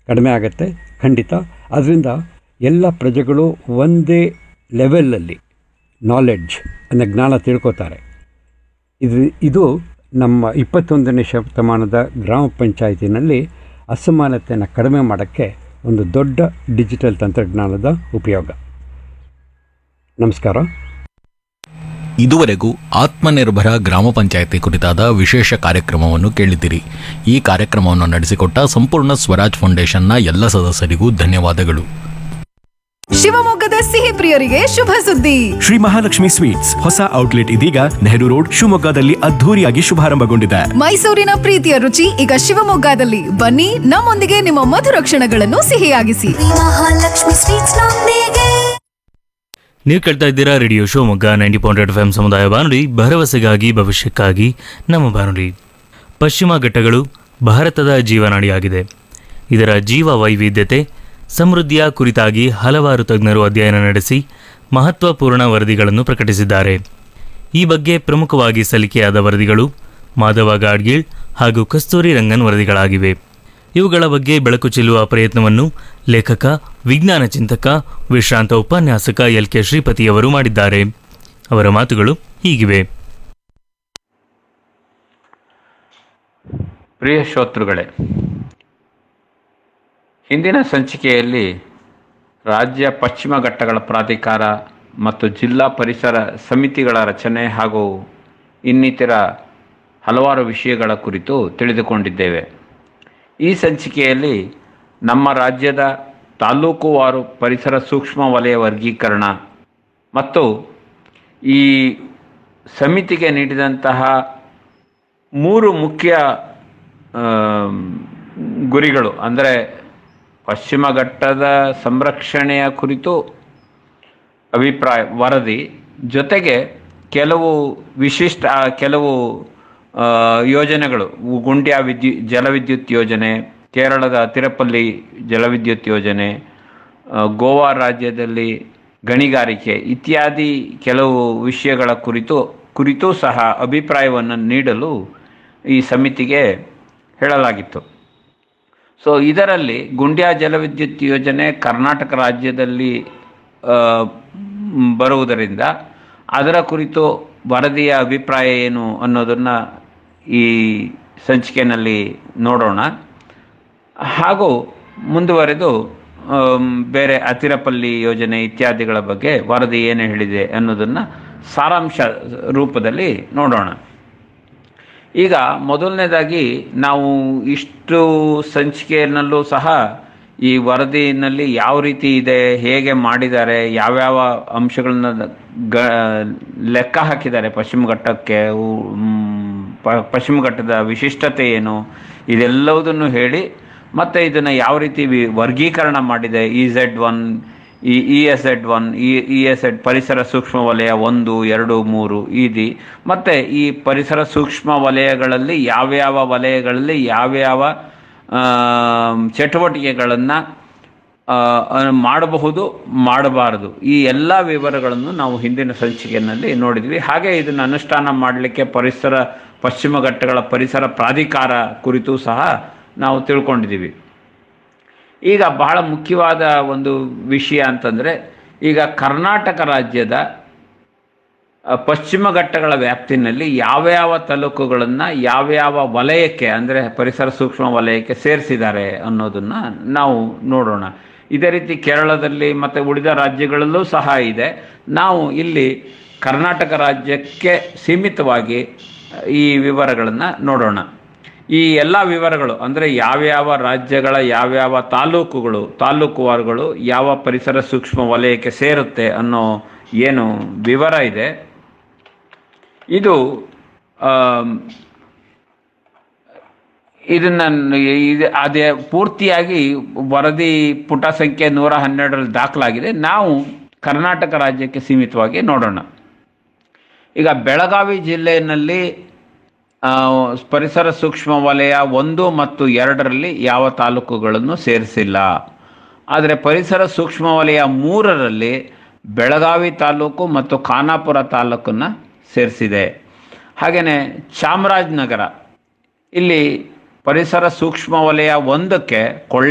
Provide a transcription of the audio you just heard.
ಕಡಿಮೆ ಆಗುತ್ತೆ ಖಂಡಿತ ಅದರಿಂದ ಎಲ್ಲ ಪ್ರಜೆಗಳು ಒಂದೇ ಲೆವೆಲಲ್ಲಿ ನಾಲೆಡ್ಜ್ ಅಂದರೆ ಜ್ಞಾನ ತಿಳ್ಕೊತಾರೆ ಇದು ಇದು ನಮ್ಮ ಇಪ್ಪತ್ತೊಂದನೇ ಶತಮಾನದ ಗ್ರಾಮ ಪಂಚಾಯತಿನಲ್ಲಿ ಅಸಮಾನತೆಯನ್ನು ಕಡಿಮೆ ಮಾಡೋಕ್ಕೆ ಒಂದು ದೊಡ್ಡ ಡಿಜಿಟಲ್ ತಂತ್ರಜ್ಞಾನದ ಉಪಯೋಗ ನಮಸ್ಕಾರ ಇದುವರೆಗೂ ಆತ್ಮನಿರ್ಭರ ಗ್ರಾಮ ಪಂಚಾಯತಿ ಕುರಿತಾದ ವಿಶೇಷ ಕಾರ್ಯಕ್ರಮವನ್ನು ಕೇಳಿದಿರಿ ಈ ಕಾರ್ಯಕ್ರಮವನ್ನು ನಡೆಸಿಕೊಟ್ಟ ಸಂಪೂರ್ಣ ಸ್ವರಾಜ್ ಫೌಂಡೇಶನ್ನ ಎಲ್ಲ ಸದಸ್ಯರಿಗೂ ಧನ್ಯವಾದಗಳು ಶಿವಮೊಗ್ಗದ ಸಿಹಿ ಪ್ರಿಯರಿಗೆ ಶುಭ ಸುದ್ದಿ ಶ್ರೀ ಮಹಾಲಕ್ಷ್ಮಿ ಸ್ವೀಟ್ಸ್ ಹೊಸ ಔಟ್ಲೆಟ್ ಇದೀಗ ನೆಹರು ರೋಡ್ ಶಿವಮೊಗ್ಗದಲ್ಲಿ ಅದ್ಧೂರಿಯಾಗಿ ಶುಭಾರಂಭಗೊಂಡಿದೆ ಮೈಸೂರಿನ ಪ್ರೀತಿಯ ರುಚಿ ಈಗ ಶಿವಮೊಗ್ಗದಲ್ಲಿ ಬನ್ನಿ ನಮ್ಮೊಂದಿಗೆ ನಿಮ್ಮ ಮಧುರ ಕ್ಷಣಗಳನ್ನು ಸಿಹಿಯಾಗಿಸಿ ಮಹಾಲಕ್ಷ್ಮಿ ಸ್ವೀಟ್ಸ್ ನೊಂದಿಗೆ ನೀವು ಕೇಳ್ತಾ ಇದ್ದೀರಾ radio Shivamogga ninety point F M ಸಮುದಾಯ ಬಾನುಲಿ ಭರವಸೆಗಾಗಿ ಭವಿಷ್ಯಕ್ಕಾಗಿ ನಮ್ಮ ಬಾನುಲಿ ಪಶ್ಚಿಮ ಘಟ್ಟಗಳು ಭಾರತದ ಜೀವನಾಡಿಯಾಗಿದೆ ಇದರ ಜೀವ ವೈವಿಧ್ಯತೆ ಸಮೃದ್ಧಿಯ ಕುರಿತಾಗಿ ಹಲವಾರು ತಜ್ಞರು ಅಧ್ಯಯನ ನಡೆಸಿ ಮಹತ್ವಪೂರ್ಣ ವರದಿಗಳನ್ನು ಪ್ರಕಟಿಸಿದ್ದಾರೆ ಈ ಬಗ್ಗೆ ಪ್ರಮುಖವಾಗಿ ಸಲ್ಲಿಕೆಯಾದ ವರದಿಗಳು ಮಾಧವ ಗಾಡ್ಗೀಳ್ ಹಾಗೂ ಕಸ್ತೂರಿ ರಂಗನ್ ವರದಿಗಳಾಗಿವೆ ಇವುಗಳ ಬಗ್ಗೆ ಬೆಳಕು ಚೆಲ್ಲುವ ಪ್ರಯತ್ನವನ್ನು ಲೇಖಕ ವಿಜ್ಞಾನ ಚಿಂತಕ ವಿಶ್ರಾಂತ ಉಪನ್ಯಾಸಕ ಎಲ್ ಕೆ ಶ್ರೀಪತಿಯವರು ಮಾಡಿದ್ದಾರೆ ಅವರ ಮಾತುಗಳು ಹೀಗಿವೆ ಪ್ರಿಯ ಶ್ರೋತೃಗಳೇ ಹಿಂದಿನ ಸಂಚಿಕೆಯಲ್ಲಿ ರಾಜ್ಯ ಪಶ್ಚಿಮ ಘಟ್ಟಗಳ ಪ್ರಾಧಿಕಾರ ಮತ್ತು ಜಿಲ್ಲಾ ಪರಿಸರ ಸಮಿತಿಗಳ ರಚನೆ ಹಾಗೂ ಇನ್ನಿತರ ಹಲವಾರು ವಿಷಯಗಳ ಕುರಿತು ತಿಳಿದುಕೊಂಡಿದ್ದೇವೆ ಈ ಸಂಚಿಕೆಯಲ್ಲಿ ನಮ್ಮ ರಾಜ್ಯದ ತಾಲೂಕುವಾರು ಪರಿಸರ ಸೂಕ್ಷ್ಮ ವಲಯ ವರ್ಗೀಕರಣ ಮತ್ತು ಈ ಸಮಿತಿಗೆ ನೀಡಿದಂತಹ ಮೂರು ಮುಖ್ಯ ಆಮ್, ಗುರಿಗಳು ಅಂದರೆ ಪಶ್ಚಿಮ ಘಟ್ಟದ ಸಂರಕ್ಷಣೆಯ ಕುರಿತು ಅಭಿಪ್ರಾಯ ವರದಿ ಜೊತೆಗೆ ಕೆಲವು ವಿಶಿಷ್ಟ ಆ, ಕೆಲವು ಆ, ಯೋಜನೆಗಳು ಗುಂಡ್ಯ ವಿದ್ಯು ಜಲವಿದ್ಯುತ್ ಯೋಜನೆ ಕೇರಳದ ತಿರುಪಲ್ಲಿ ಜಲವಿದ್ಯುತ್ ಯೋಜನೆ ಆ, ಗೋವಾ ರಾಜ್ಯದಲ್ಲಿ ಗಣಿಗಾರಿಕೆ ಇತ್ಯಾದಿ ಕೆಲವು ವಿಷಯಗಳ ಕುರಿತು ಕುರಿತು ಸಹ ಅಭಿಪ್ರಾಯವನ್ನು ನೀಡಲು ಈ ಸಮಿತಿಗೆ ಹೇಳಲಾಗಿತ್ತು ಸೊ ಇದರಲ್ಲಿ ಗುಂಡ್ಯಾ ಜಲವಿದ್ಯುತ್ ಯೋಜನೆ ಕರ್ನಾಟಕ ರಾಜ್ಯದಲ್ಲಿ ಆ, ಮ್, ಬರುವುದರಿಂದ ಅದರ ಕುರಿತು ವರದಿಯ ಅಭಿಪ್ರಾಯ ಏನು ಅನ್ನೋದನ್ನು ಈ ಸಂಚಿಕೆಯಲ್ಲಿ ನೋಡೋಣ ಹಾಗೂ ಮುಂದುವರೆದು ಆಮ್, ಬೇರೆ ಅತಿರಪಲ್ಲಿ ಯೋಜನೆ ಇತ್ಯಾದಿಗಳ ಬಗ್ಗೆ ವರದಿ ಏನು ಹೇಳಿದೆ ಅನ್ನೋದನ್ನು ಸಾರಾಂಶ ರೂಪದಲ್ಲಿ ನೋಡೋಣ ಈಗ ಮೊದಲನೇದಾಗಿ ನಾವು ಇಷ್ಟು ಸಂಚಿಕೆಯಲ್ಲೂ ಸಹ ಈ ವರದಿನಲ್ಲಿ ಯಾವ ರೀತಿ ಇದೆ ಹೇಗೆ ಮಾಡಿದ್ದಾರೆ ಯಾವ್ಯಾವ ಅಂಶಗಳನ್ನ ಗ ಲೆಕ್ಕ ಹಾಕಿದ್ದಾರೆ ಪಶ್ಚಿಮ ಘಟ್ಟಕ್ಕೆ ಉ- ಮ್, ಪ- ಪಶ್ಚಿಮ ಘಟ್ಟದ ವಿಶಿಷ್ಟತೆ ಏನು ಇದೆಲ್ಲವುದನ್ನು ಹೇಳಿ ಮತ್ತು ಇದನ್ನು ಯಾವ ರೀತಿ ವಿ- ವರ್ಗೀಕರಣ ಮಾಡಿದೆ ಇ ಝೆಡ್ ಒನ್ ಈ E S Z one E E S Z ಪರಿಸರ ಸೂಕ್ಷ್ಮ ವಲಯ ಒಂದು ಎರಡು ಮೂರು ಇದಿ ಮತ್ತು ಈ ಪರಿಸರ ಸೂಕ್ಷ್ಮ ವಲಯಗಳಲ್ಲಿ ಯಾವ್ಯಾವ ವಲಯಗಳಲ್ಲಿ ಯಾವ್ಯಾವ ಚಟುವಟಿಕೆಗಳನ್ನು ಮಾಡಬಹುದು ಮಾಡಬಾರದು ಈ ಎಲ್ಲ ವಿವರಗಳನ್ನು ನಾವು ಹಿಂದಿನ ಸಂಚಿಕೆಯಲ್ಲಿ ನೋಡಿದ್ವಿ ಹಾಗೆ ಇದನ್ನು ಅನುಷ್ಠಾನ ಮಾಡಲಿಕ್ಕೆ ಪರಿಸರ ಪಶ್ಚಿಮ ಘಟ್ಟಗಳ ಪರಿಸರ ಪ್ರಾಧಿಕಾರ ಕುರಿತು ಸಹ ನಾವು ತಿಳ್ಕೊಂಡಿದ್ದೀವಿ ಈಗ ಬಹಳ ಮುಖ್ಯವಾದ ಒಂದು ವಿಷಯ ಅಂತಂದರೆ ಈಗ ಕರ್ನಾಟಕ ರಾಜ್ಯದ ಅ, ಪಶ್ಚಿಮ ಘಟ್ಟಗಳ ವ್ಯಾಪ್ತಿನಲ್ಲಿ ಯಾವ್ಯಾವ ತಾಲೂಕುಗಳನ್ನು ಯಾವ್ಯಾವ ವಲಯಕ್ಕೆ ಅಂದರೆ ಪರಿಸರ ಸೂಕ್ಷ್ಮ ವಲಯಕ್ಕೆ ಸೇರಿಸಿದ್ದಾರೆ ಅನ್ನೋದನ್ನು ನಾವು ನೋಡೋಣ ಇದೇ ರೀತಿ ಕೇರಳದಲ್ಲಿ ಮತ್ತು ಉಳಿದ ರಾಜ್ಯಗಳಲ್ಲೂ ಸಹ ಇದೆ ನಾವು ಇಲ್ಲಿ ಕರ್ನಾಟಕ ರಾಜ್ಯಕ್ಕೆ ಸೀಮಿತವಾಗಿ ಈ ವಿವರಗಳನ್ನು ನೋಡೋಣ ಈ ಎಲ್ಲ ವಿವರಗಳು ಅಂದರೆ ಯಾವ್ಯಾವ ರಾಜ್ಯಗಳ ಯಾವ್ಯಾವ ತಾಲೂಕುಗಳು ತಾಲೂಕುವಾರುಗಳು ಯಾವ ಪರಿಸರ ಸೂಕ್ಷ್ಮ ವಲಯಕ್ಕೆ ಸೇರುತ್ತೆ ಅನ್ನೋ ಏನು ವಿವರ ಇದೆ ಇದು ಆಮ್, ಇದನ್ನ ಇದು ಅದೇ ಪೂರ್ತಿಯಾಗಿ ವರದಿ ಪುಟ ಸಂಖ್ಯೆ ನೂರ ಹನ್ನೆರಡರಲ್ಲಿ ದಾಖಲಾಗಿದೆ ನಾವು ಕರ್ನಾಟಕ ರಾಜ್ಯಕ್ಕೆ ಸೀಮಿತವಾಗಿ ನೋಡೋಣ ಈಗ ಬೆಳಗಾವಿ ಜಿಲ್ಲೆಯಲ್ಲಿ ಆ, ಪರಿಸರ ಸೂಕ್ಷ್ಮ ವಲಯ ಒಂದು ಮತ್ತು ಎರಡರಲ್ಲಿ ಯಾವ ತಾಲೂಕುಗಳನ್ನು ಸೇರಿಸಿಲ್ಲ ಆದರೆ ಪರಿಸರ ಸೂಕ್ಷ್ಮ ವಲಯ ಮೂರರಲ್ಲಿ ಬೆಳಗಾವಿ ತಾಲೂಕು ಮತ್ತು ಖಾನಾಪುರ ತಾಲೂಕನ್ನು ಸೇರಿಸಿದೆ ಹಾಗೆಯೇ ಚಾಮರಾಜನಗರ ಇಲ್ಲಿ ಪರಿಸರ ಸೂಕ್ಷ್ಮ ವಲಯ ಒಂದಕ್ಕೆ ಕೊಳ್ಳ